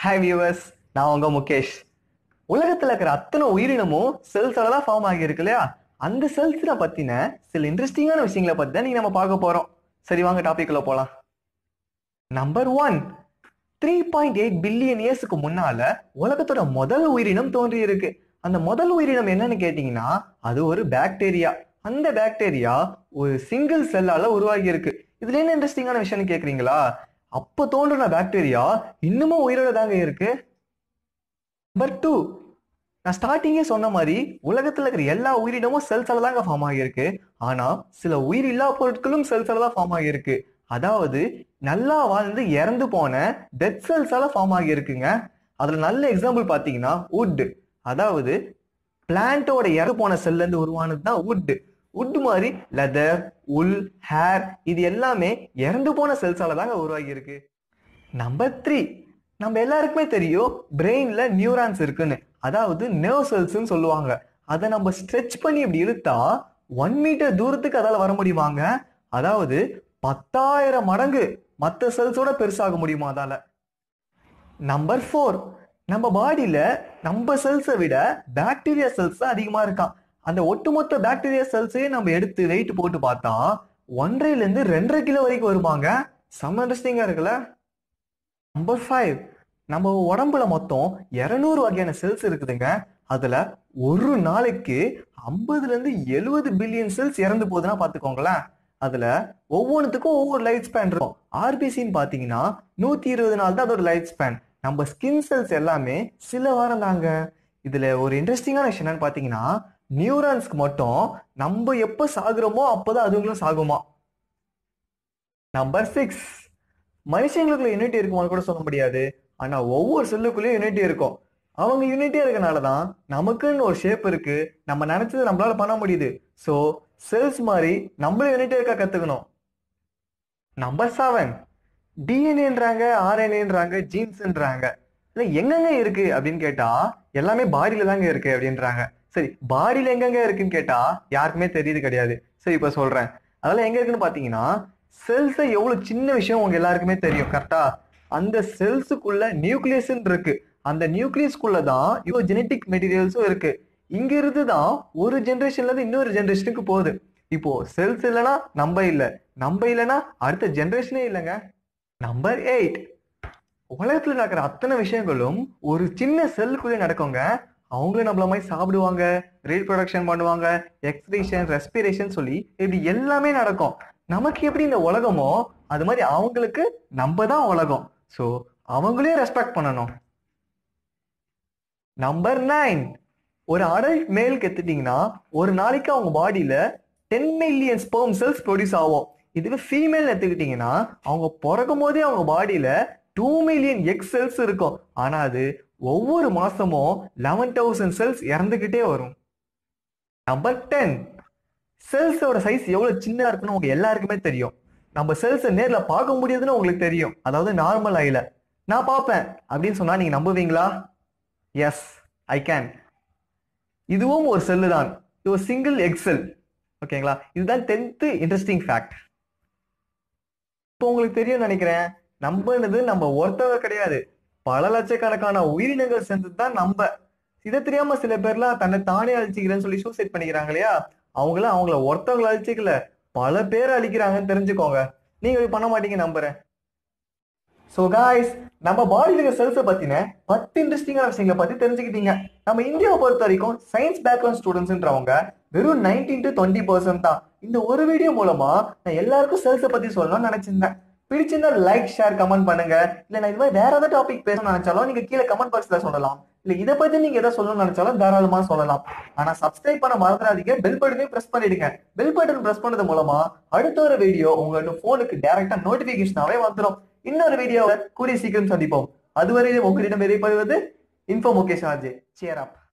hi viewers நான் உங்க முகேஷ் உலகத்துல இருக்கிற அத்தனை உயிரினமும் செல்ஸால தான் ஃபார்ம் ஆகியிருக்கு இல்லையா அந்த செல்ஸ்ல பத்தின சில இன்ட்ரெஸ்டிங்கான விஷயங்களை பத்தி தான் நீங்க நம்ம பார்க்க போறோம் சரி வாங்க டாபிக் உள்ள போலாம் number one three point eight billion இயர்ஸ்க்கு முன்னால உலகத்தோட முதல் உயிரினம் தோன்றி இருக்கு அந்த முதல் உயிரினம் என்னன்னு கேட்டீங்கன்னா அது ஒரு பாக்டீரியா அந்த பாக்டீரியா ஒரு சிங்கிள் செல்லால உருவாகி இருக்கு இதுல என்ன இன்ட்ரெஸ்டிங்கான விஷயம்னு கேக்குறீங்களா அப்ப தோன்றின பாக்டீரியா இன்னமும் உயிரோட தாங்க இருக்கு நம்பர் டூ நான் ஸ்டார்டிங்கே சொன்ன மாதிரி உலகத்துல இருக்கிற எல்லா உயிரினமும் செல்ஸால தாங்க ஃபார்ம் ஆகியிருக்கு ஆனா சில உயிரில்லா பொருட்களும் செல்ஸால தான் ஃபார்ம் ஆகியிருக்கு அதாவது நல்லா வாழ்ந்து இறந்து போன டெத் செல்ஸால ஃபார்ம் ஆகியிருக்குங்க அதுல நல்ல எக்ஸாம்பிள் பாத்தீங்கன்னா wood அதாவது பிளான்ட்டோட இறந்து போன செல்ல இருந்து உருவானது தான் wood wood மாதிரி லெதர் உல் ஹேர் இது எல்லாமே இறந்து போன செல்ஸால தாங்க உருவாகி இருக்கு நம்பர் த்ரீ நம்ம எல்லாருக்குமே தெரியும் பிரெயின்ல நியூரான்ஸ் இருக்குன்னு அதாவது நர்வ் செல்ஸ்னு சொல்லுவாங்க அதை நம்ம ஸ்ட்ரெச் பண்ணி இப்படி இழுத்தா ஒன் மீட்டர் தூரத்துக்கு அதால வர முடியுமாங்க அதாவது பத்தாயிரம் மடங்கு மற்ற செல்ஸோட பெருசாக முடியுமா அதால நம்பர் ஃபோர் நம்ம பாடியில நம்ம செல்ஸை விட பாக்டீரியா செல்ஸ் தான் அதிகமா இருக்கான் அந்த ஒட்டுமொத்த பாக்டீரியா செல்ஸையே நம்ம எடுத்து வெயிட் போட்டு பார்த்தா ஒன்றரைல இருந்து ரெண்டரை கிலோ வரைக்கும் வருவாங்க செம்ம இன்ட்ரெஸ்டிங்கா இருக்குல்ல நம்பர் ஃபைவ் நம்ம உடம்புல மொத்தம் இருநூறு வகையான செல்ஸ் இருக்குதுங்க அதுல ஒரு நாளைக்கு ஐம்பதுல இருந்து எழுபது பில்லியன் செல்ஸ் இறந்து போகுதுன்னா பாத்துக்கோங்களேன் அதுல ஒவ்வொன்றுத்துக்கும் ஒவ்வொரு லைஃப் ஸ்பேன் இருக்கும் ஆர்பிசின்னு பாத்தீங்கன்னா நூத்தி இருபது நாள் தான் அதோட லைஃப் ஸ்பேன் நம்ம ஸ்கின் செல்ஸ் எல்லாமே சில வாரம் தாங்க இதுல ஒரு இன்ட்ரெஸ்டிங்கான விஷயம் என்னன்னு பாத்தீங்கன்னா நியூரான்ஸ்க்கு மட்டும் நம்ம எப்ப சாகுறோமோ அப்பதான் அதுங்களும் சாகுமா நம்பர் சிக்ஸ் மனுஷங்களுக்குள்ள யூனிட்டி இருக்குமான்னு கூட சொல்ல முடியாது ஆனா ஒவ்வொரு செல்லுக்குள்ளேயும் யூனிட்டி இருக்கும் அவங்க யூனிட்டியா இருக்கனால தான் நமக்குன்னு ஒரு ஷேப் இருக்கு நம்ம நினைச்சது நம்மளால பண்ண முடியுது ஸோ செல்ஸ் மாதிரி நம்மளும் யூனிட்டியா இருக்க கத்துக்கணும் நம்பர் செவன் டிஎன்ஏன்றாங்க ஆர்என்ஏன்றாங்க ஜீன்ஸ்ன்றாங்க இல்லை எங்கெங்க இருக்கு அப்படின்னு கேட்டா எல்லாமே பாடியில தாங்க இருக்கு அப்படின்றாங்க சரி பாடியில எங்கெங்க இருக்குன்னு கேட்டா யாருக்குமே தெரியுது கிடையாது சரி இப்ப சொல்றேன் அதெல்லாம் எங்க இருக்குன்னு பாத்தீங்கன்னா செல்ஸ் எவ்வளவு சின்ன விஷயம் உங்க எல்லாருக்குமே தெரியும் கரெக்டா அந்த செல்ஸுக்குள்ள நியூக்ளியஸ் இருக்கு அந்த நியூக்ளியஸ்குள்ள தான் இவ்வளோ ஜெனட்டிக் மெட்டீரியல்ஸும் இருக்கு இங்க இருந்து தான் ஒரு ஜென்ரேஷன்ல இருந்து இன்னொரு ஜென்ரேஷனுக்கு போகுது இப்போ செல்ஸ் இல்லைன்னா நம்ம இல்லை நம்ம இல்லைன்னா அடுத்த ஜென்ரேஷனே இல்லைங்க நம்பர் எயிட் உலகத்துல நடக்கிற அத்தனை விஷயங்களும் ஒரு சின்ன செல்லுக்குள்ளே நடக்குங்க அவங்களும் நம்மள மாதிரி சாப்பிடுவாங்க ரீப்ரொடக்ஷன் பண்ணுவாங்க எக்ஸ்பிரேஷன் ரெஸ்பிரேஷன் சொல்லி இப்படி எல்லாமே நடக்கும் நமக்கு எப்படி இந்த உலகமோ அது மாதிரி அவங்களுக்கு நம்ம தான் உலகம் ஸோ அவங்களையும் ரெஸ்பெக்ட் பண்ணணும் நம்பர் நைன் ஒரு அடல்ட் மேலுக்கு எடுத்துட்டீங்கன்னா ஒரு நாளைக்கு அவங்க பாடியில ten million sperm cells produce ஆகும் இதுவே ஃபீமேல் எடுத்துக்கிட்டீங்கன்னா அவங்க பிறக்கும் போதே அவங்க பாடியில டூ மில்லியன் எக்ஸ் செல்ஸ் இருக்கும் ஆனா அது ஒவ்வொரு மாசமும் லெவன் தௌசண்ட் செல்ஸ் இறந்துகிட்டே வரும் நம்பர் டென் செல்ஸோட சைஸ் எவ்வளவு சின்னதா இருக்குன்னு உங்க எல்லாருக்குமே தெரியும் நம்ம செல்ஸை நேர்ல பார்க்க முடியாதுன்னு உங்களுக்கு தெரியும் அதாவது நார்மல் ஐல நான் பார்ப்பேன் அப்படின்னு சொன்னா நீங்க நம்புவீங்களா எஸ் ஐ கேன் இதுவும் ஒரு செல்லு தான் இது ஒரு சிங்கிள் எக்ஸெல் ஓகேங்களா இதுதான் டென்த்து இன்ட்ரெஸ்டிங் ஃபேக்ட் இப்போ உங்களுக்கு தெரியும் நினைக்கிறேன் நம்பனது நம்ம ஒருத்தவர் கிடையாது பல லட்சக்கணக்கான உயிரினங்கள் சேர்ந்தது தான் நம்ம இதை தெரியாம சில பேர்லாம் தன்னை தானே அழிச்சிக்கிறேன்னு சொல்லி சூசைட் பண்ணிக்கிறாங்க இல்லையா அவங்களாம் அவங்கள ஒருத்தவங்களை அழிச்சிக்கல பல பேர் அழிக்கிறாங்கன்னு தெரிஞ்சுக்கோங்க நீங்க இப்படி பண்ண மாட்டீங்க நம்புறேன் ஸோ காய்ஸ் நம்ம பாடியில் இருக்கிற செல்ஸை பத்தின பத்து இன்ட்ரெஸ்டிங்கான விஷயங்களை பத்தி தெரிஞ்சுக்கிட்டீங்க நம்ம இந்தியாவை பொறுத்த வரைக்கும் சயின்ஸ் பேக்ரவுண்ட் ஸ்டூடெண்ட்ஸ்ன்றவங்க வெறும் நைன்டீன் டு டுவெண்ட்டி பர்சன்ட் தான் இந்த ஒரு வீடியோ மூலமா நான் எல்லாருக்கும் செல்ஸை பத்தி சொல்லணும்னு நினைச்சிருந்தேன் பிடிச்சிருந்தா லைக் ஷேர் கமெண்ட் பண்ணுங்க இல்ல நான் இது மாதிரி வேற ஏதாவது டாபிக் பேசணும்னு நினைச்சாலும் நீங்க கீழே கமெண்ட் பாக்ஸ்ல சொல்லலாம் இல்ல இதை பத்தி நீங்க எதாவது சொல்லணும்னு நினைச்சாலும் தாராளமா சொல்லலாம் ஆனா சப்ஸ்கிரைப் பண்ண மறந்துடாதீங்க பெல் பட்டனையும் பிரஸ் பண்ணிடுங்க பெல் பட்டன் பிரஸ் பண்ணது மூலமா அடுத்த ஒரு வீடியோ உங்களோட போனுக்கு டைரக்டா நோட்டிபிகேஷனாவே வந்துடும் இன்னொரு வீடியோவை கூடிய சீக்கிரம் சந்திப்போம் அதுவரையிலும் உங்களிடம் விடைபெறுவது இன்ஃபோ முகேஷ் ஆர்ஜே சேர் அப்